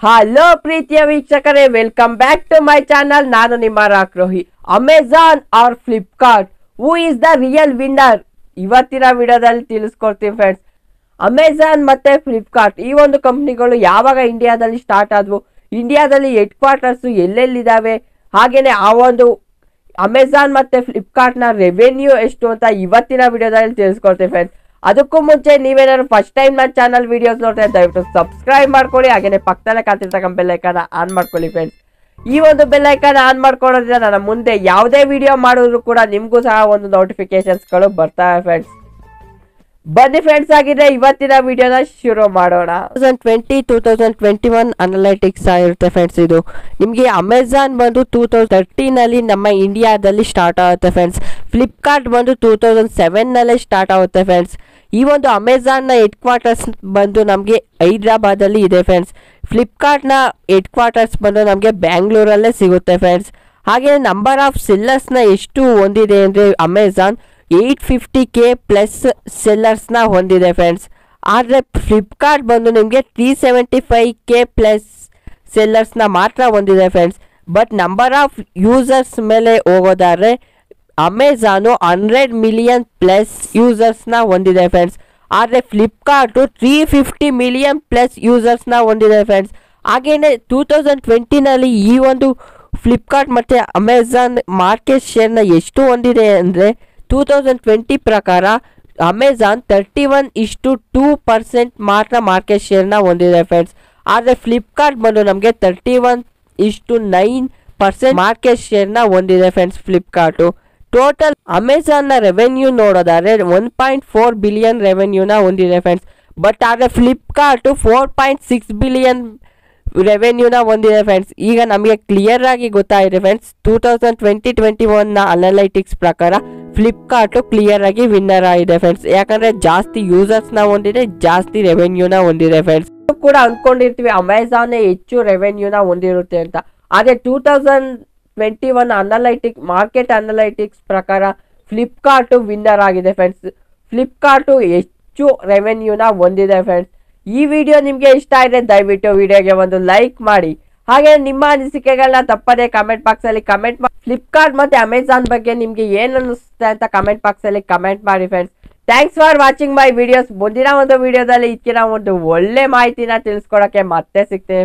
hello ಪ್ರೀತಿಯ ವೀಕ್ಷಕರೇ welcome back to my channel ನಾನು ನಿಮ್ಮ ರಾಕ್ರೋಹಿ Amazon or Flipkart who is the real winner ಇವತ್ತಿನ ವಿಡಿಯೋದಲ್ಲಿ ತಿಳಿಸ್ಕೊಡ್ತೀನಿ ಫ್ರೆಂಡ್ಸ್ ಅಮೆಜಾನ್ ಮತ್ತೆ ಫ್ಲಿಪ್ಕಾರ್ಟ್ ಈ ಒಂದು ಕಂಪ್ನಿಗಳು ಯಾವಾಗ ಇಂಡಿಯಾದಲ್ಲಿ ಸ್ಟಾರ್ಟ್ ಆದವು ಇಂಡಿಯಾದಲ್ಲಿ ಹೆಡ್ ಕ್ವಾರ್ಟರ್ಸ್ ಎಲ್ಲೆಲ್ಲಿದ್ದಾವೆ ಹಾಗೇನೆ ಆ ಒಂದು ಅಮೆಜಾನ್ ಮತ್ತೆ ಫ್ಲಿಪ್ಕಾರ್ಟ್ನ ರೆವೆನ್ಯೂ ಎಷ್ಟು ಅಂತ ಇವತ್ತಿನ ವಿಡಿಯೋದಲ್ಲಿ ತಿಳಿಸ್ಕೊಡ್ತೀನಿ ಫ್ರೆಂಡ್ಸ್ ಅದಕ್ಕೂ ಮುಂಚೆ ನೀವೇನಾದ್ರು ಫಸ್ಟ್ ಟೈಮ್ ನನ್ನ ಚಾನಲ್ ವಿಡಿಯೋಸ್ ನೋಡ್ತಾ ದಯವಿಟ್ಟು ಸಬ್ಸ್ಕ್ರೈಬ್ ಮಾಡ್ಕೊಳ್ಳಿ ಹಾಗೇನೆ ಪಕ್ಕದಲ್ಲೇ ಕಾತಿರ್ತಕ್ಕಂಥ ಬೆಲ್ಲೈಕನ್ನ ಆನ್ ಮಾಡ್ಕೊಳ್ಳಿ ಫ್ರೆಂಡ್ಸ್ ಈ ಒಂದು ಬೆಲ್ಲೈಕನ್ ಆನ್ ಮಾಡ್ಕೊಳ್ಳೋದ್ರಿಂದ ನನ್ನ ಮುಂದೆ ಯಾವುದೇ ವಿಡಿಯೋ ಮಾಡಿದ್ರು ಕೂಡ ನಿಮಗೂ ಸಹ ಒಂದು ನೋಟಿಫಿಕೇಶನ್ಸ್ಗಳು ಬರ್ತವೆ ಫ್ರೆಂಡ್ಸ್ ಬನ್ನಿ ಫ್ರೆಂಡ್ಸ್ ಆಗಿದೆ ಇವತ್ತಿನ ವಿಡಿಯೋನ ಶುರು ಮಾಡೋಣ two thousand twenty two thousand twenty one analytics ಆಗಿರುತ್ತೆ ಫ್ರೆಂಡ್ಸ್ ಇದು ನಿಮಗೆ ಅಮೆಝಾನ್ ಬಂದು ಟೂ ತೌಸಂಡ್ ತರ್ಟೀನಲ್ಲಿ ನಮ್ಮ ಇಂಡಿಯಾದಲ್ಲಿ ಸ್ಟಾರ್ಟ್ ಆಗುತ್ತೆ ಫ್ರೆಂಡ್ಸ್ ಫ್ಲಿಪ್ಕಾರ್ಟ್ ಬಂದು ಟೂ ತೌಸಂಡ್ ಸೆವೆನ್ನಲ್ಲೇ ಸ್ಟಾರ್ಟ್ ಆಗುತ್ತೆ ಫ್ರೆಂಡ್ಸ್ ಈ ಒಂದು ಅಮೆಝಾನ್ನ ಹೆಡ್ ಕ್ವಾರ್ಟರ್ಸ್ ಬಂದು ನಮಗೆ ಹೈದ್ರಾಬಾದಲ್ಲಿ ಇದೆ ಫ್ರೆಂಡ್ಸ್ ಫ್ಲಿಪ್ಕಾರ್ಟ್ನ ಹೆಡ್ ಕ್ವಾರ್ಟರ್ಸ್ ಬಂದು ನಮಗೆ ಬ್ಯಾಂಗ್ಳೂರಲ್ಲೇ ಸಿಗುತ್ತೆ ಫ್ರೆಂಡ್ಸ್ ಹಾಗೆ ನಂಬರ್ ಆಫ್ ಸೆಲ್ಲರ್ಸ್ನ ಎಷ್ಟು ಹೊಂದಿದೆ ಅಂದರೆ Amazon eight fifty K plus ಸೆಲ್ಲರ್ಸ್ನ ಹೊಂದಿದೆ ಫ್ರೆಂಡ್ಸ್ ಆದರೆ ಫ್ಲಿಪ್ಕಾರ್ಟ್ ಬಂದು ನಿಮಗೆ three seventy five K plus ಸೆಲ್ಲರ್ಸ್ನ ಮಾತ್ರ ಹೊಂದಿದೆ friends but number of users ಮೇಲೆ ಹೋಗೋದಾದ್ರೆ ಅಮೆಝಾನು ಹಂಡ್ರೆಡ್ ಮಿಲಿಯನ್ ಪ್ಲಸ್ ಯೂಸರ್ಸ್ನ ಹೊಂದಿದೆ ಫ್ರೆಂಡ್ಸ್ ಆದರೆ Flipkart three fifty million plus ಯೂಸರ್ಸ್ನ ಹೊಂದಿದೆ ಫ್ರೆಂಡ್ಸ್ ಹಾಗೆಯೇ ಟೂ ತೌಸಂಡ್ ಟ್ವೆಂಟಿನಲ್ಲಿ ಈ ಒಂದು ಫ್ಲಿಪ್ಕಾರ್ಟ್ ಮತ್ತು ಅಮೆಝಾನ್ ಮಾರ್ಕೆಟ್ ಶೇರ್ನ ಎಷ್ಟು ಹೊಂದಿದೆ ಅಂದರೆ ಟೂ ತೌಸಂಡ್ ಟ್ವೆಂಟಿ ಪ್ರಕಾರ ಅಮೆಝಾನ್ ತರ್ಟಿ ಒನ್ ಇಷ್ಟು ಟೂ ಪರ್ಸೆಂಟ್ ಮಾತ್ರ ಮಾರ್ಕೆಟ್ ಶೇರ್ನ ಹೊಂದಿದೆ ಫ್ರೆಂಡ್ಸ್ ಆದರೆ ಫ್ಲಿಪ್ಕಾರ್ಟ್ ಬಂದು ನಮಗೆ ತರ್ಟಿ ಒನ್ ಇಷ್ಟು ನೈನ್ ಪರ್ಸೆಂಟ್ ಮಾರ್ಕೆಟ್ ಶೇರ್ನ ಹೊಂದಿದೆ ಫ್ರೆಂಡ್ಸ್ ಫ್ಲಿಪ್ಕಾರ್ಟು ಟೋಟಲ್ ಅಮೆಝಾನ್ನ ರೆವೆನ್ಯೂ ನೋಡೋದಾದ್ರೆ ಒನ್ ಪಾಯಿಂಟ್ ಫೋರ್ ಬಿಲಿಯನ್ ರೆವೆನ್ಯೂನ ಹೊಂದಿದೆ ಫ್ರೆಂಡ್ಸ್ ಬಟ್ ಆದರೆ Flipkart four point six billion ರೆವೆನ್ಯೂನ ಹೊಂದಿದೆ ಫ್ರೆಂಡ್ಸ್ ಈಗ ನಮಗೆ ಕ್ಲಿಯರ್ ಆಗಿ ಗೊತ್ತಾಗಿದೆ friends two thousand twenty twenty ಒನ್ನ ಅನಲೈಟಿಕ್ಸ್ ಪ್ರಕಾರ ಫ್ಲಿಪ್ಕಾರ್ಟು ಕ್ಲಿಯರ್ ಆಗಿ ವಿನ್ನರ್ ಆಗಿದೆ ಫ್ರೆಂಡ್ಸ್ ಯಾಕಂದ್ರೆ ಜಾಸ್ತಿ ಯೂಸರ್ಸ್ನ ಹೊಂದಿದೆ ಜಾಸ್ತಿ ರೆವೆನ್ಯೂನ ಹೊಂದಿದೆ ಫ್ರೆಂಡ್ಸ್ ಕೂಡ ಅನ್ಕೊಂಡಿರ್ತೀವಿ ಅಮೆಝಾನ್ ಹೆಚ್ಚು ರೆವೆನ್ಯೂನ ಹೊಂದಿರುತ್ತೆ ಅಂತ ಆದರೆ two thousand twenty one analytic market analytics ಪ್ರಕಾರ ಫ್ಲಿಪ್ಕಾರ್ಟು ವಿನ್ನರ್ ಆಗಿದೆ ಫ್ರೆಂಡ್ಸ್ ಫ್ಲಿಪ್ಕಾರ್ಟು ಹೆಚ್ಚು ರೆವೆನ್ಯೂನ ಹೊಂದಿದೆ ಫ್ರೆಂಡ್ಸ್ ಈ ವಿಡಿಯೋ ನಿಮಗೆ ಇಷ್ಟ ಇದೆ ದಯವಿಟ್ಟು ವಿಡಿಯೋಗೆ ಒಂದು ಲೈಕ್ ಮಾಡಿ ಹಾಗೆ ನಿಮ್ಮ ಅನಿಸಿಕೆಗಳನ್ನ ತಪ್ಪದೆ ಕಮೆಂಟ್ ಬಾಕ್ಸ್ ಅಲ್ಲಿ ಕಮೆಂಟ್ ಮಾಡಿ ಫ್ಲಿಪ್ಕಾರ್ಟ್ ಮತ್ತೆ ಅಮೆಝಾನ್ ಬಗ್ಗೆ ನಿಮ್ಗೆ ಏನ್ ಅನಿಸುತ್ತೆ ಅಂತ ಕಮೆಂಟ್ ಬಾಕ್ಸ್ ಅಲ್ಲಿ ಕಮೆಂಟ್ ಮಾಡಿ friends thanks for watching my videos ಮುಂದಿನ ಒಂದು ವಿಡಿಯೋದಲ್ಲಿ ಇದಕ್ಕಿನ ಒಂದು ಒಳ್ಳೆ ಮಾಹಿತಿನ ತಿಳಿಸ್ಕೊಡಕ್ಕೆ ಮತ್ತೆ ಸಿಗ್ತೇನೆ